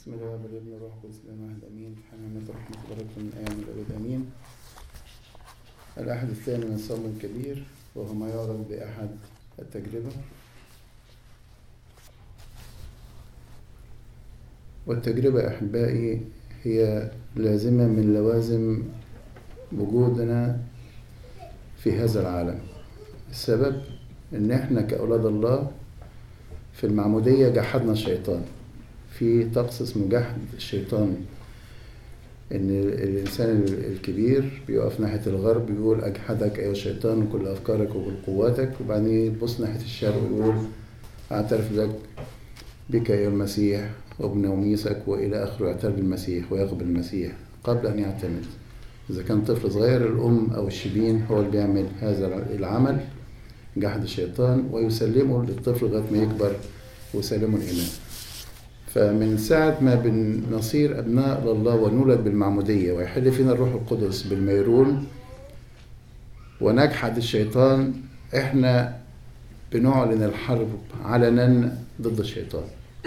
بسم الله والابن والروح القدس الان واحد امين حمامة رحمة بركة من ايام الابد امين الاحد الثاني من الصوم الكبير وهو ما يعرف باحد التجربة والتجربة احبائي هي لازمة من لوازم وجودنا في هذا العالم السبب ان احنا كاولاد الله في المعمودية جحدنا الشيطان في طقس اسمه جحد الشيطان ان الانسان الكبير بيقف ناحيه الغرب يقول اجحدك ايها الشيطان كل افكارك وكل قواتك وبعدين يبص ناحيه الشرق ويقول اعترف لك بك ايها المسيح وابن وميسك والى اخره يعترف بالمسيح ويقبل المسيح قبل ان يعتمد اذا كان طفل صغير الام او الشبين هو اللي بيعمل هذا العمل جحد الشيطان ويسلمه للطفل لغايه ما يكبر ويسلمه الايمان فمن ساعة ما بنصير أبناء لله ونولد بالمعمودية ويحل فينا الروح القدس بالميرون ونجحد الشيطان احنا بنعلن الحرب علنا ضد الشيطان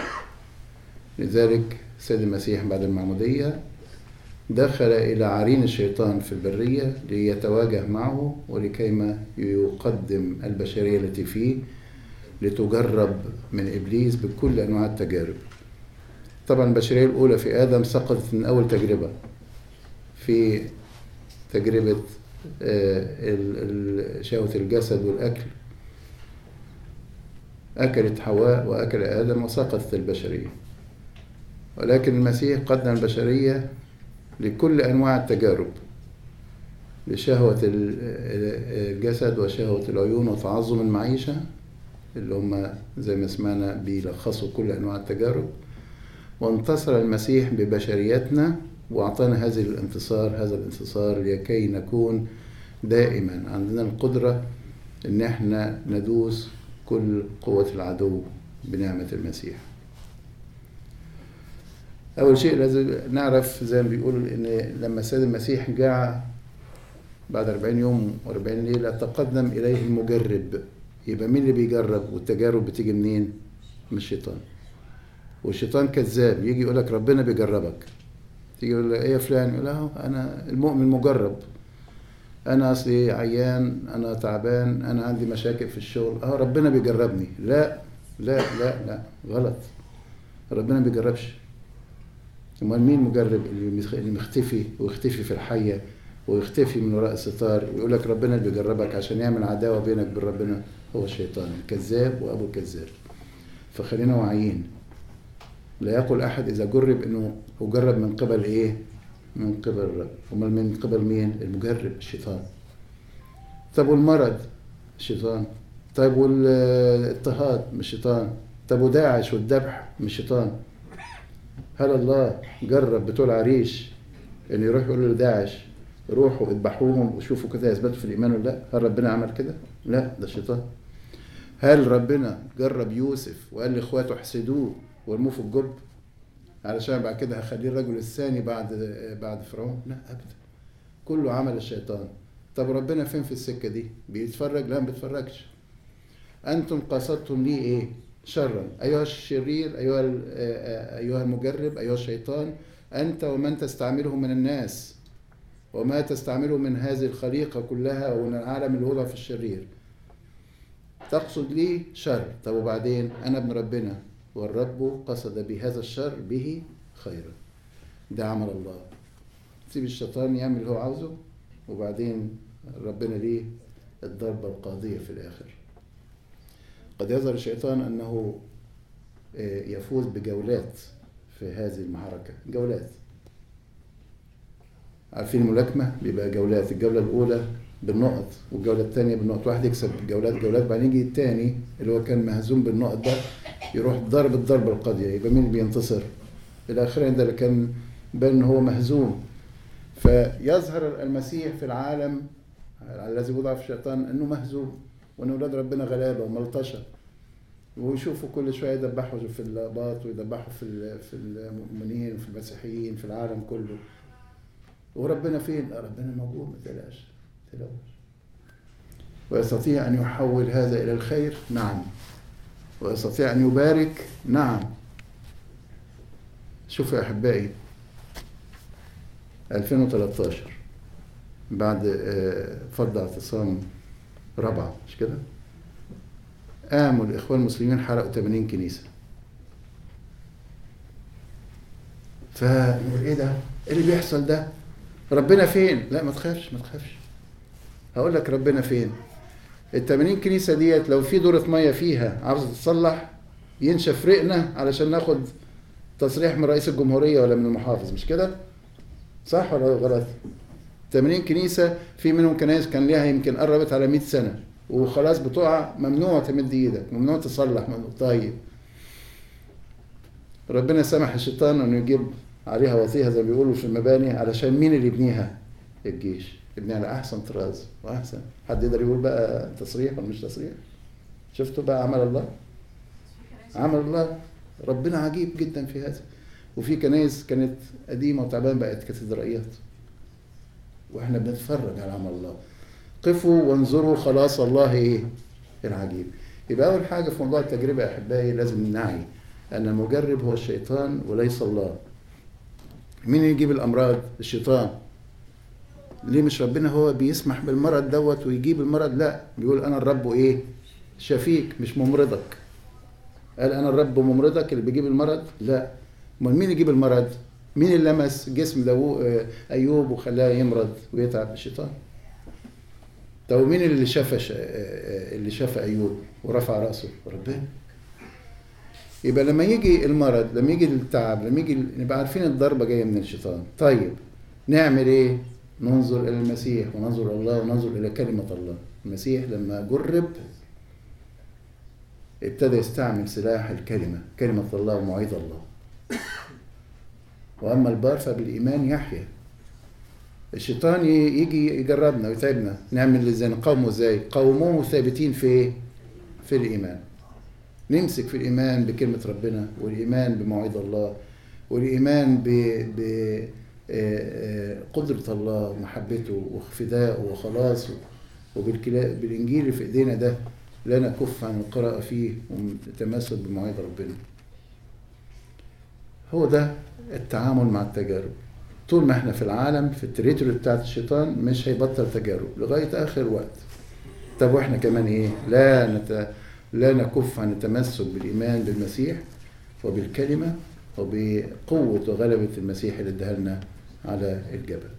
لذلك سيد المسيح بعد المعمودية دخل إلى عرين الشيطان في البرية ليتواجه معه ولكيما يقدم البشرية التي فيه لتجرب من إبليس بكل أنواع التجارب طبعا البشرية الأولى في آدم سقطت من أول تجربة في تجربة شهوة الجسد والأكل أكلت حواء وأكل آدم وسقطت البشرية ولكن المسيح قدم البشرية لكل أنواع التجارب لشهوة الجسد وشهوة العيون وتعظم المعيشة اللي هم زي ما سمعنا بيلخصوا كل أنواع التجارب وانتصر المسيح ببشريتنا واعطانا هذه الانتصار هذا الانتصار لكي نكون دائما عندنا القدره ان احنا ندوس كل قوه العدو بنعمه المسيح اول شيء لازم نعرف زي ما بيقول ان لما السيد المسيح جاء بعد 40 يوم و40 ليله تقدم اليه المجرب يبقى مين اللي بيجرب والتجارب بتيجي منين من الشيطان والشيطان كذاب يجي يقول لك ربنا بيجربك تيجي يقول لك ايه يا فلان يقول له انا المؤمن مجرب انا اصلي عيان انا تعبان انا عندي مشاكل في الشغل اه ربنا بيجربني لا لا لا لا غلط ربنا ما بيجربش امال مين مجرب اللي مختفي ويختفي في الحيه ويختفي من وراء الستار ويقول لك ربنا اللي بيجربك عشان يعمل عداوه بينك وبين ربنا هو الشيطان الكذاب وابو الكذاب فخلينا واعيين لا يقول احد اذا جرب انه اجرب من قبل ايه من قبل الرب امال من قبل مين المجرب الشيطان طب والمرض الشيطان طيب والاضطهاد من الشيطان طب وداعش والذبح من الشيطان هل الله جرب بتوع عريش انه يروح يقول لداعش روحوا اذبحوهم وشوفوا كده يثبتوا في الايمان ولا لا هل ربنا عمل كده لا ده الشيطان هل ربنا جرب يوسف وقال لاخواته احسدوه وارموه في الجب علشان بعد كده هخليه الرجل الثاني بعد بعد فرعون لا ابدا كله عمل الشيطان طب ربنا فين في السكه دي بيتفرج لا ما بيتفرجش انتم قصدتم لي ايه شرا ايها الشرير ايها ايها المجرب ايها الشيطان انت ومن تستعمله من الناس وما تستعمله من هذه الخليقه كلها ومن العالم اللي هو في الشرير تقصد لي شر طب وبعدين انا ابن ربنا والرب قصد بهذا الشر به خيرا ده عمل الله سيب الشيطان يعمل اللي هو عاوزه وبعدين ربنا ليه الضربة القاضية في الآخر قد يظهر الشيطان أنه يفوز بجولات في هذه المعركة جولات عارفين الملاكمة بيبقى جولات الجولة الأولى بالنقط والجولة الثانية بالنقط واحد يكسب جولات جولات بعدين يجي الثاني اللي هو كان مهزوم بالنقط ده يروح ضرب الضربة القاضية يبقى مين اللي بينتصر الآخرين ده اللي كان بان هو مهزوم فيظهر المسيح في العالم الذي وضع في الشيطان انه مهزوم وان اولاد ربنا غلابه وملطشه ويشوفوا كل شويه يدبحوا في الاباط ويدبحوا في في المؤمنين وفي المسيحيين في العالم كله وربنا فين؟ ربنا موجود ما تقلقش ما تقلقش ويستطيع ان يحول هذا الى الخير؟ نعم ويستطيع أن يبارك نعم شوفوا يا احبائي 2013 بعد آه، فض اعتصام رابعه مش كده؟ قاموا الاخوان المسلمين حرقوا 80 كنيسه فنقول ايه ده؟ ايه اللي بيحصل ده؟ ربنا فين؟ لا ما تخافش ما تخافش هقول لك ربنا فين؟ ال 80 كنيسه ديت لو في دوره ميه فيها عاوزه تتصلح ينشف رقنا علشان ناخد تصريح من رئيس الجمهوريه ولا من المحافظ مش كده؟ صح ولا غلط؟ 80 كنيسه في منهم كنايس كان ليها يمكن قربت على 100 سنه وخلاص بتقع ممنوع تمد ايدك ممنوع تصلح ممنوع طيب ربنا سمح الشيطان انه يجيب عليها وصيها زي ما بيقولوا في المباني علشان مين اللي يبنيها؟ الجيش يبنيها على احسن طراز واحسن حد يقدر يقول بقى تصريح ولا مش تصريح؟ شفتوا بقى عمل الله؟ عمل الله ربنا عجيب جدا في هذا وفي كنايس كانت قديمه وتعبان بقت كاتدرائيات واحنا بنتفرج على عمل الله قفوا وانظروا خلاص الله ايه العجيب يبقى اول حاجه في موضوع التجربه يا احبائي لازم نعي ان المجرب هو الشيطان وليس الله مين يجيب الامراض الشيطان ليه مش ربنا هو بيسمح بالمرض دوت ويجيب المرض لا بيقول انا الرب ايه شفيك مش ممرضك قال انا الرب ممرضك اللي بيجيب المرض لا امال مين يجيب المرض مين اللي لمس جسم داوود ايوب وخلاه يمرض ويتعب الشيطان طب مين اللي شفى ش... اللي شفى ايوب ورفع راسه ربنا يبقى لما يجي المرض لما يجي التعب لما يجي نبقى عارفين الضربه جايه من الشيطان طيب نعمل ايه ننظر الى المسيح وننظر الى الله وننظر الى كلمه الله المسيح لما جرب ابتدى يستعمل سلاح الكلمه كلمه الله وموعظه الله واما البار فبالايمان يحيا الشيطان يجي يجربنا ويتعبنا نعمل ازاي نقاومه ازاي قوموه ثابتين في ايه في الايمان نمسك في الايمان بكلمه ربنا والايمان بموعظه الله والايمان ب ب قدرة الله ومحبته وفدائه وخلاصه وبالإنجيل اللي في إيدينا ده لا نكف عن القراءة فيه والتمسك بمواعيد ربنا هو ده التعامل مع التجارب طول ما احنا في العالم في التريتوري بتاعت الشيطان مش هيبطل تجارب لغاية آخر وقت طب واحنا كمان ايه لا نت... لا نكف عن التمسك بالإيمان بالمسيح وبالكلمة وبقوة وغلبة المسيح اللي اداها لنا على الجبل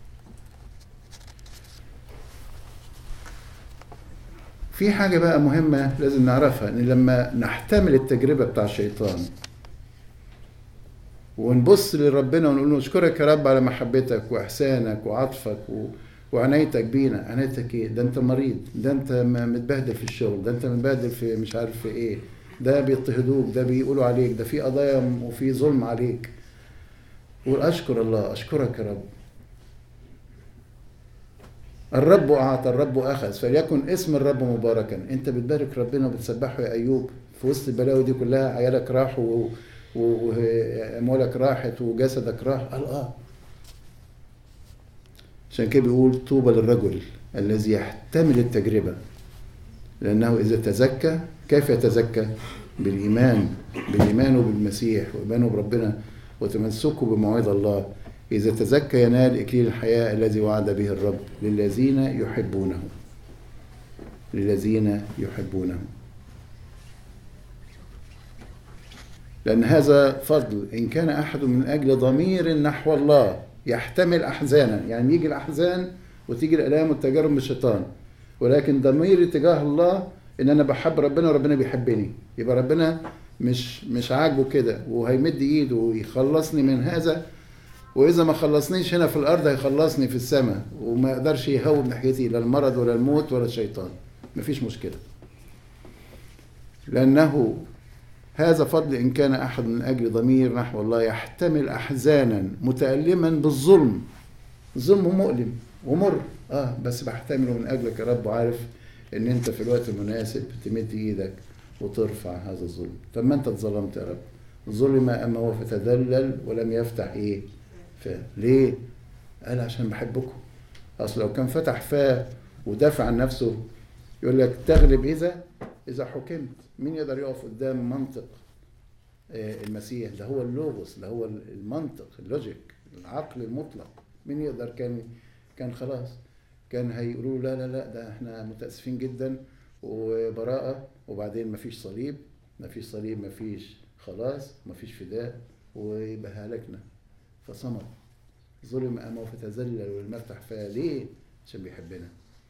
في حاجة بقى مهمة لازم نعرفها إن لما نحتمل التجربة بتاع الشيطان ونبص لربنا ونقول له اشكرك يا رب على محبتك واحسانك وعطفك و... وعنايتك بينا عنايتك ايه ده انت مريض ده انت متبهدل في الشغل ده انت متبهدل في مش عارف في ايه ده بيضطهدوك ده بيقولوا عليك ده في قضايا وفي ظلم عليك قول اشكر الله اشكرك يا رب الرب اعطى الرب اخذ فليكن اسم الرب مباركا انت بتبارك ربنا وبتسبحه يا ايوب في وسط البلاوي دي كلها عيالك راحوا واموالك راحت وجسدك راح قال اه عشان كده بيقول طوبى للرجل الذي يحتمل التجربه لانه اذا تزكى كيف يتزكى بالايمان بالايمان بالمسيح وايمانه بربنا وتمسكه بموعظ الله اذا تزكى ينال اكليل الحياه الذي وعد به الرب للذين يحبونه للذين يحبونه لأن هذا فضل إن كان أحد من أجل ضمير نحو الله يحتمل أحزانا يعني يجي الأحزان وتيجي الآلام والتجارب من الشيطان ولكن ضميري تجاه الله إن أنا بحب ربنا وربنا بيحبني يبقى ربنا مش مش عاجبه كده وهيمد إيده ويخلصني من هذا وإذا ما خلصنيش هنا في الأرض هيخلصني في السماء وما يقدرش يهون ناحيتي لا المرض ولا الموت ولا الشيطان مفيش مشكلة لأنه هذا فضل إن كان أحد من أجل ضمير نحو الله يحتمل أحزانا متألما بالظلم الظلم مؤلم ومر آه بس بحتمله من أجلك يا رب وعارف إن أنت في الوقت المناسب تمد إيدك وترفع هذا الظلم طب ما أنت اتظلمت يا رب ظلم أما هو فتذلل ولم يفتح إيه فاه ليه قال عشان بحبكم أصل لو كان فتح فاه ودافع عن نفسه يقول لك تغلب إذا إذا حكمت مين يقدر يقف قدام منطق آه، المسيح ده هو اللوغوس ده هو المنطق اللوجيك العقل المطلق مين يقدر كان كان خلاص كان هيقولوا لا لا لا ده احنا متاسفين جدا وبراءه وبعدين مفيش صليب مفيش صليب مفيش خلاص مفيش فداء ويبقى هلكنا فصمت ظلم امامه فتذلل والمرتح فليه عشان بيحبنا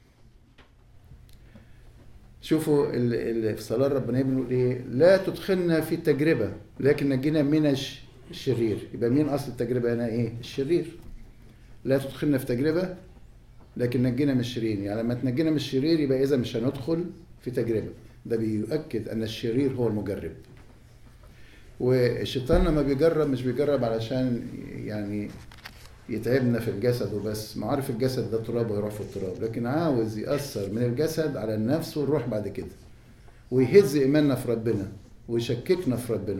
شوفوا ال- ال- في صلاة ربنا بنقول ايه لا تدخلنا في التجربة لكن نجينا من الش- الشرير يبقى مين اصل التجربة هنا ايه الشرير لا تدخلنا في تجربة لكن نجينا من الشرير يعني لما تنجينا من الشرير يبقى اذا مش هندخل في تجربة ده بيؤكد ان الشرير هو المجرب والشيطان لما بيجرب مش بيجرب علشان يعني يتعبنا في الجسد وبس ما عارف الجسد ده تراب ويروح في التراب لكن عاوز يأثر من الجسد على النفس والروح بعد كده ويهز إيماننا في ربنا ويشككنا في ربنا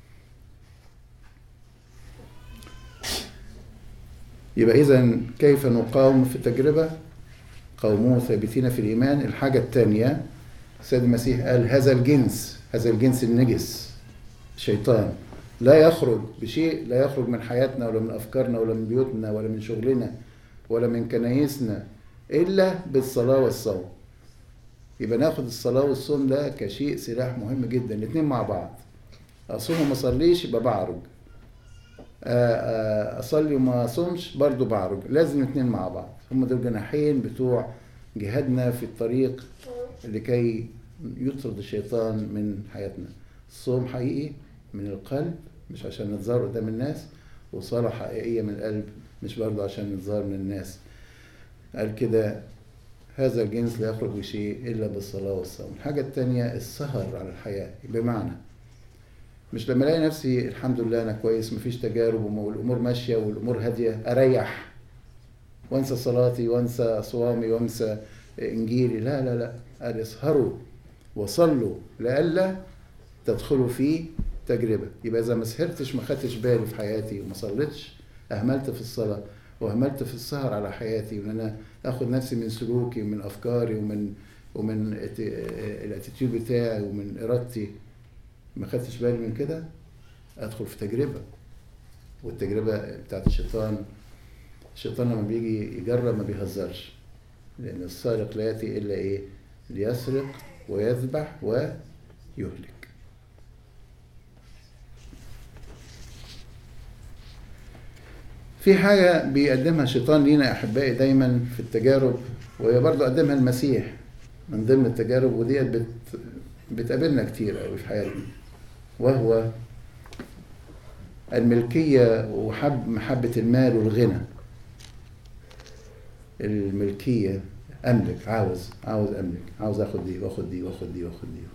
يبقى إذا كيف نقاوم في التجربة قوموه ثابتين في الإيمان الحاجة الثانية سيد المسيح قال هذا الجنس هذا الجنس النجس الشيطان لا يخرج بشيء لا يخرج من حياتنا ولا من افكارنا ولا من بيوتنا ولا من شغلنا ولا من كنايسنا الا بالصلاه والصوم يبقى ناخد الصلاه والصوم ده كشيء سلاح مهم جدا الاثنين مع بعض اصوم وما اصليش يبقى بعرج آه، آه، اصلي وما اصومش برضو بعرج لازم الاثنين مع بعض هم دول جناحين بتوع جهادنا في الطريق لكي يطرد الشيطان من حياتنا الصوم حقيقي من القلب مش عشان نتظاهر قدام الناس وصلاة حقيقية من القلب مش برضه عشان نتظاهر من الناس قال كده هذا الجنس لا يخرج بشيء إلا بالصلاة والصوم الحاجة التانية السهر على الحياة بمعنى مش لما الاقي نفسي الحمد لله انا كويس مفيش تجارب والامور ماشيه والامور هاديه اريح وانسى صلاتي وانسى صوامي وانسى انجيلي لا لا لا قال اسهروا وصلوا لئلا تدخلوا في تجربه يبقى اذا ما سهرتش ما خدتش بالي في حياتي وما صليتش اهملت في الصلاه واهملت في السهر على حياتي وان انا اخد نفسي من سلوكي ومن افكاري ومن ومن الاتيتيود بتاعي ومن ارادتي ما خدتش بالي من كده ادخل في تجربه والتجربه بتاعت الشيطان الشيطان لما بيجي يجرب ما بيهزرش لان السارق لا ياتي الا ايه ليسرق ويذبح ويهلك في حاجة بيقدمها الشيطان لينا يا أحبائي دايما في التجارب وهي برضه قدمها المسيح من ضمن التجارب وديت بت بتقابلنا كتير قوي في حياتنا وهو الملكية وحب محبة المال والغنى الملكية أملك عاوز عاوز أملك عاوز أخد دي وأخد دي وأخد دي وأخد دي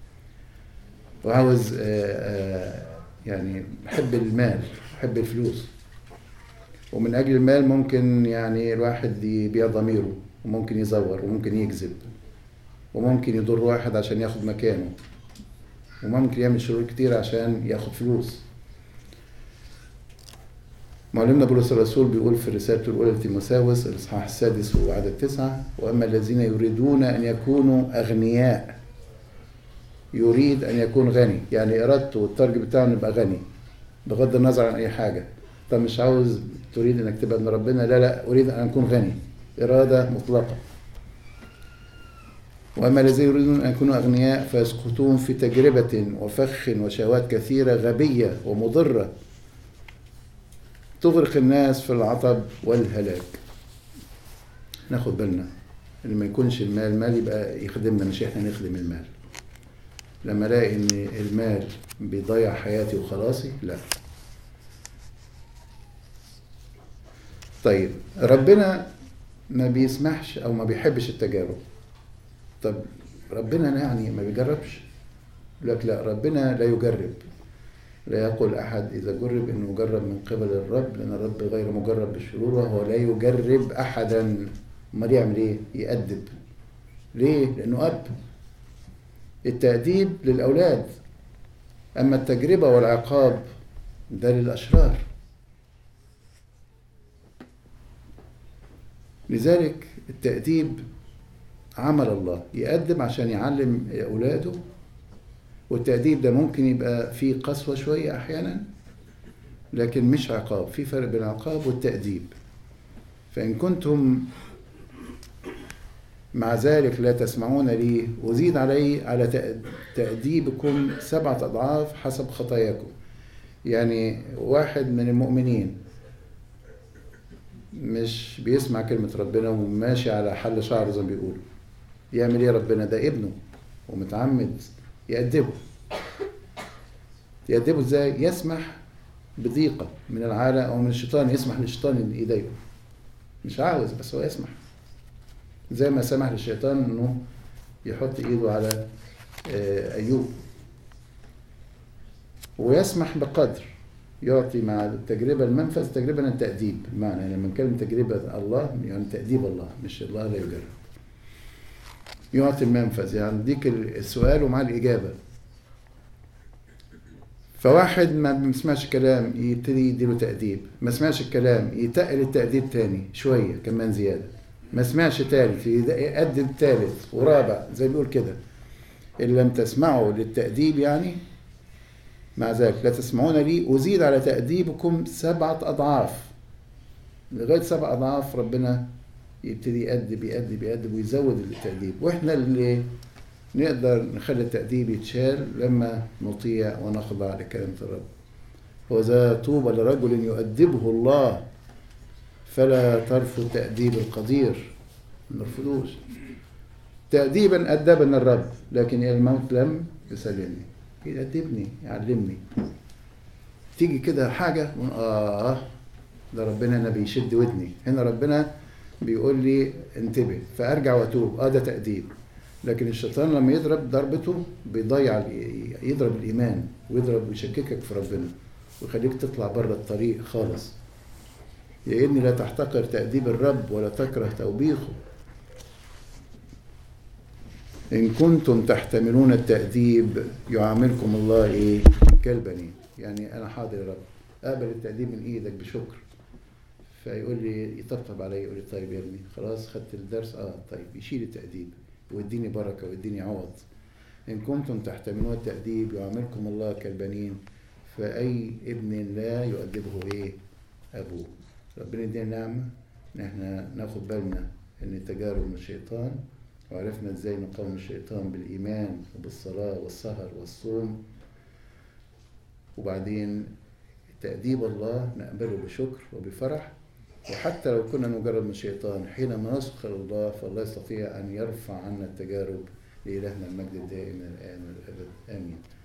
وعاوز آآ آآ يعني بحب المال بحب الفلوس ومن أجل المال ممكن يعني الواحد يبيع ضميره وممكن يزور وممكن يكذب وممكن يضر واحد عشان ياخد مكانه وممكن يعمل شرور كتير عشان ياخد فلوس معلمنا بولس الرسول بيقول في رسالته الأولى لتيموثاوس الإصحاح السادس وعدد تسعة وأما الذين يريدون أن يكونوا أغنياء يريد أن يكون غني يعني إرادته والتارجت بتاعه إنه يبقى غني بغض النظر عن أي حاجة طب مش عاوز تريد إنك تبقى ابن ربنا لا لا أريد أن أكون غني إرادة مطلقة وأما الذين يريدون أن يكونوا أغنياء فيسقطون في تجربة وفخ وشهوات كثيرة غبية ومضرة تغرق الناس في العطب والهلاك ناخد بالنا اللي ما يكونش المال المال يبقى يخدمنا مش احنا نخدم المال لما الاقي ان المال بيضيع حياتي وخلاصي لا طيب ربنا ما بيسمحش او ما بيحبش التجارب طب ربنا يعني ما بيجربش لك لا ربنا لا يجرب لا يقول أحد إذا جرب إنه يجرب من قبل الرب لأن الرب غير مجرب بالشرور وهو لا يجرب أحدا أمال يعمل إيه؟ يأدب ليه؟ لأنه أب التأديب للأولاد أما التجربة والعقاب ده للأشرار لذلك التأديب عمل الله يقدم عشان يعلم أولاده والتأديب ده ممكن يبقى فيه قسوة شوية أحيانا لكن مش عقاب في فرق بين العقاب والتأديب فإن كنتم مع ذلك لا تسمعون لي أزيد علي على تأ- تأديبكم سبعة أضعاف حسب خطاياكم يعني واحد من المؤمنين مش بيسمع كلمة ربنا وماشي على حل شعره زي ما بيقولوا يعمل ايه ربنا ده ابنه ومتعمد يأدبه يأدبه ازاي يسمح بضيقة من العالم أو من الشيطان يسمح للشيطان إن يضايقه مش عاوز بس هو يسمح زي ما سمح للشيطان إنه يحط إيده على آه، أيوب ويسمح بقدر يعطي مع التجربة المنفذ تجربة التأديب بمعنى يعني لما نتكلم تجربة الله يعني تأديب الله مش الله لا يجرب يعطي المنفذ يعني يديك السؤال ومع الإجابة فواحد ما بيسمعش كلام يبتدي يديله تأديب ما سمعش الكلام يتقل التأديب تاني شوية كمان زيادة ما سمعش تالت يقدم تالت ورابع زي ما بيقول كده إن لم تسمعوا للتأديب يعني مع ذلك لا تسمعون لي أزيد على تأديبكم سبعة أضعاف لغاية سبع أضعاف ربنا يبتدي يأدب يأدب يأدب ويزود التأديب وإحنا اللي نقدر نخلي التأديب يتشال لما نطيع ونخضع لكلمة الرب وذا طوبى لرجل يؤدبه الله فلا ترفض تأديب القدير ما نرفضوش تأديبا أدبنا الرب لكن إلى الموت لم يسلمني يأدبني يعلمني تيجي كده حاجة آه ده ربنا أنا بيشد ودني هنا ربنا بيقول لي انتبه فأرجع وأتوب آه ده تأديب لكن الشيطان لما يضرب ضربته بيضيع الإي- يضرب الإيمان ويضرب ويشككك في ربنا ويخليك تطلع بره الطريق خالص يا ابني لا تحتقر تأديب الرب ولا تكره توبيخه إن كنتم تحتملون التأديب يعاملكم الله إيه كالبنين يعني أنا حاضر يا رب أقبل التأديب من إيدك بشكر فيقول لي يطبطب علي يقول لي طيب يا ابني خلاص خدت الدرس اه طيب يشيل التأديب ويديني بركة ويديني عوض إن كنتم تحتملون التأديب يعاملكم الله كالبنين فأي ابن لا يؤدبه إيه أبوه ربنا يدينا نعمة إن إحنا ناخد بالنا إن التجارب من الشيطان وعرفنا إزاي نقاوم الشيطان بالإيمان وبالصلاة والسهر والصوم وبعدين تأديب الله نقبله بشكر وبفرح وحتى لو كنا نجرب من الشيطان حينما نسخر الله فالله يستطيع أن يرفع عنا التجارب لإلهنا المجد الدائم من الآن والأبد آمين